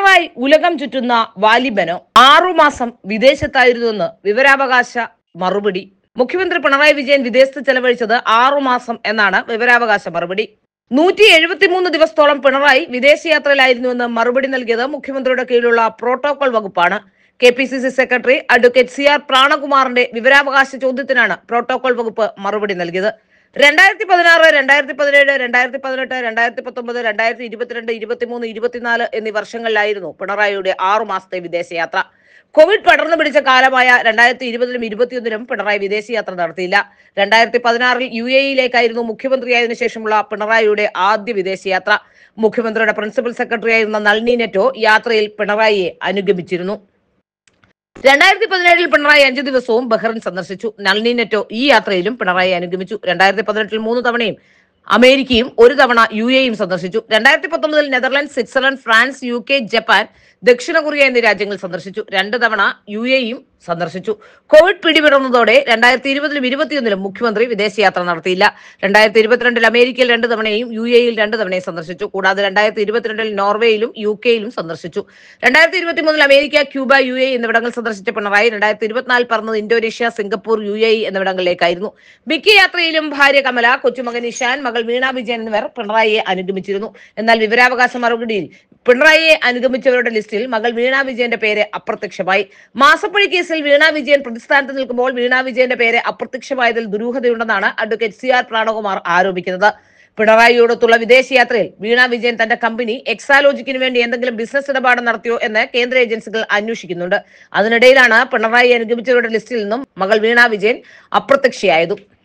പിണറായി ഉലകം ചുറ്റുന്ന വാലിബനോ ആറുമാസം വിദേശത്തായിരുന്നുവെന്ന് വിവരാവകാശ മറുപടി മുഖ്യമന്ത്രി പിണറായി വിജയൻ വിദേശത്ത് ചെലവഴിച്ചത് ആറുമാസം എന്നാണ് വിവരാവകാശ മറുപടി നൂറ്റി എഴുപത്തിമൂന്ന് ദിവസത്തോളം പിണറായി വിദേശയാത്രയിലായിരുന്നുവെന്ന് മറുപടി നൽകിയത് മുഖ്യമന്ത്രിയുടെ കീഴിലുള്ള പ്രോട്ടോകോൾ വകുപ്പാണ് K P C C secretary advocate C R പ്രാണകുമാറിന്റെ വിവരാവകാശ ചോദ്യത്തിനാണ് പ്രോട്ടോകോൾ വകുപ്പ് മറുപടി നൽകിയത് രണ്ടായിരത്തി പതിനാറ് രണ്ടായിരത്തി പതിനേഴ് രണ്ടായിരത്തി പതിനെട്ട് രണ്ടായിരത്തി പത്തൊമ്പത് രണ്ടായിരത്തി ഇരുപത്തിരണ്ട് ഇരുപത്തിമൂന്ന് ഇരുപത്തിനാല് എന്നീ വർഷങ്ങളിലായിരുന്നു പിണറായിയുടെ ആറു മാസത്തെ വിദേശയാത്ര കോവിഡ് പടർന്നു പിടിച്ച കാലമായ രണ്ടായിരത്തി ഇരുപതിലും ഇരുപത്തിയൊന്നിലും പിണറായി വിദേശയാത്ര നടത്തിയില്ല രണ്ടായിരത്തി പതിനാറിൽ യു എ ഇയിലേക്കായിരുന്നു മുഖ്യമന്ത്രിയായതിനു ശേഷമുള്ള പിണറായിയുടെ ആദ്യ വിദേശയാത്ര മുഖ്യമന്ത്രിയുടെ പ്രിൻസിപ്പൽ സെക്രട്ടറി ആയിരുന്ന നളിനി നെറ്റോ യാത്രയിൽ പിണറായിയെ അനുഗമിച്ചിരുന്നു രണ്ടായിരത്തി പതിനേഴിൽ പിണറായി അഞ്ചു ദിവസവും ബഹ്റിൻ സന്ദർശിച്ചു നളിനി നെറ്റോ ഈ യാത്രയിലും പിണറായി അനുഗമിച്ചു രണ്ടായിരത്തി പതിനെട്ടിൽ മൂന്ന് തവണയും അമേരിക്കയും ഒരു തവണ യു എയും സന്ദർശിച്ചു രണ്ടായിരത്തി പത്തൊമ്പതിൽ Netherland Switzerland France U K Japan ദക്ഷിണ കൊറിയ എന്നീ രാജ്യങ്ങൾ സന്ദർശിച്ചു രണ്ട് തവണ യു എയും സന്ദർശിച്ചു കോവിഡ് പിടിപെടുന്നതോടെ രണ്ടായിരത്തി ഇരുപതിലും ഇരുപത്തിയൊന്നിലും മുഖ്യമന്ത്രി വിദേശയാത്ര നടത്തിയില്ല രണ്ടായിരത്തി ഇരുപത്തിരണ്ടിൽ അമേരിക്കയിൽ രണ്ട് തവണയും യു എയിൽ രണ്ട് തവണയും സന്ദർശിച്ചു കൂടാതെ രണ്ടായിരത്തി ഇരുപത്തിരണ്ടിൽ നോർവേയിലും യു കെയിലും സന്ദർശിച്ചു രണ്ടായിരത്തി ഇരുപത്തിമൂന്നിൽ അമേരിക്ക ക്യൂബ യു എ എന്നിവിടങ്ങൾ സന്ദർശിച്ച പിണറായി രണ്ടായിരത്തി ഇരുപത്തിനാലിൽ പറഞ്ഞത് ഇന്തോനേഷ്യ സിംഗപ്പൂർ യു എ എന്നിവിടങ്ങളിലേക്കായിരുന്നു മിക്ക യാത്രയിലും ഭാര്യ കമല കൊച്ചുമകൻ ഇഷാൻ മകൾ വീണ വിജയൻ എന്നിവർ പിണറായിയെ അനുഗമിച്ചിരുന്നു എന്നാൽ വിവരാവകാശ മറുപടിയിൽ പിണറായിയെ അനുഗമിച്ചവരുടെ ലിസ്റ്റിൽ മകൾ വീണ വിജയന്റെ പേര് അപ്രത്യക്ഷമായി മാസപ്പഴി കേസിൽ വീണ വിജയൻ പ്രതിസ്ഥാനത്ത് നിൽക്കുമ്പോൾ വീണ വിജയന്റെ പേര് അപ്രത്യക്ഷമായതിൽ ദുരൂഹതയുണ്ടെന്നാണ് അഡ്വക്കേറ്റ് സി ആർ പ്രാണകുമാർ ആരോപിക്കുന്നത് പിണറായിയോടൊത്തുള്ള വിദേശയാത്രയിൽ വീണ വിജയൻ തന്റെ കമ്പനി എക്സാലോജിക്കിന് വേണ്ടി എന്തെങ്കിലും ബിസിനസ് ഇടപാട് നടത്തിയോ എന്ന് കേന്ദ്ര ഏജൻസികൾ അന്വേഷിക്കുന്നുണ്ട് അതിനിടയിലാണ് പിണറായി അനുഗമിച്ചവരുടെ ലിസ്റ്റിൽ നിന്നും മകൾ വീണ വിജയൻ അപ്രത്യക്ഷയായതും